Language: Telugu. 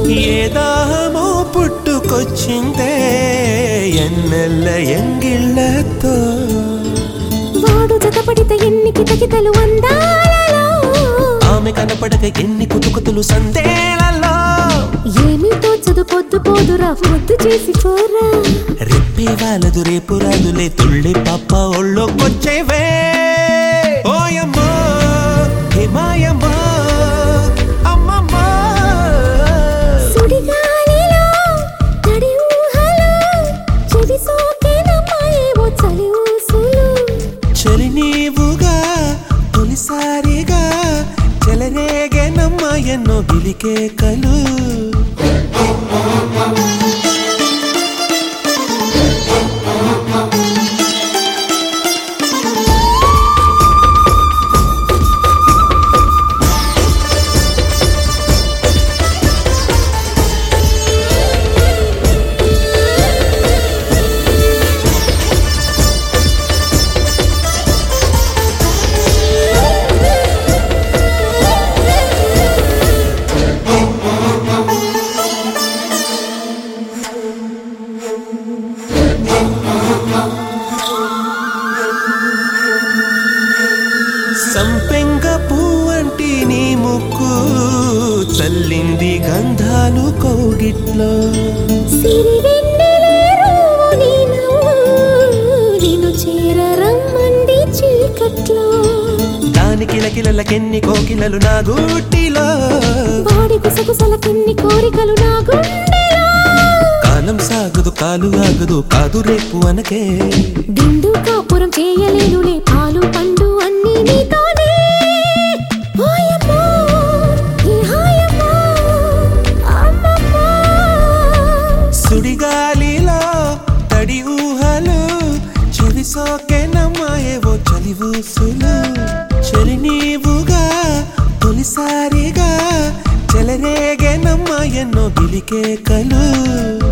ఏ దాహమో పుట్టుకొచ్చిందే ఎన్నెల్ల ఎంగిళ్ళతో వాడు జతపడితే ఎన్ని కితకితలు అందాలలో ఆమె కనపడక ఎన్ని కుతుకుతులు సందేలలో ఏమీ తోచదు పొద్దు పోదురా ముద్దు చేసి కోరా రెప్పే వాళ్ళదు రేపు రాదులే తుళ్ళి పాప ఒళ్ళోకొచ్చేవే ఓయమ్మో హిమాయమ్మో అమ్మమ్మో సుడిగాలిలో తడి ఊహలో చెవి సోకేనమ్మాయేవో చలి ఊసులు చలి నీవుగా తొలిసారిగా చెలరేగేనమ్మ ఎన్నో గిలికే కలు సంపెంగ పువ్వంటి నీ ముక్కు చల్లింది గంధాలు కౌగిట్లో సిరి వెన్నెలేరు నీ నవ్వు నిన్ను చేరరమ్మంది చీకట్లో దాని కిలకిలలకెన్ని కోకిలలు నా గూటిలో వాడి గుసగుసలకెన్ని కోరికలు నా గుండెలో కాలం సాగదు కాలు ఆగదు కాదు రేపు అనకే దిండు కాపురం చేయలేనులే పాలు పండు అన్ని నీతోనే ఓయమ్మో, ఈ హాయమ్మో, అమ్మమ్మో. సుడిగాలిలో తడి ఊహలు చెవి సోకెనమ్మాయేవో చలివూసులు చలి నీవుగా తొలిసారిగా చెలరేగేనమ్మ ఎన్నో గిలికే కలు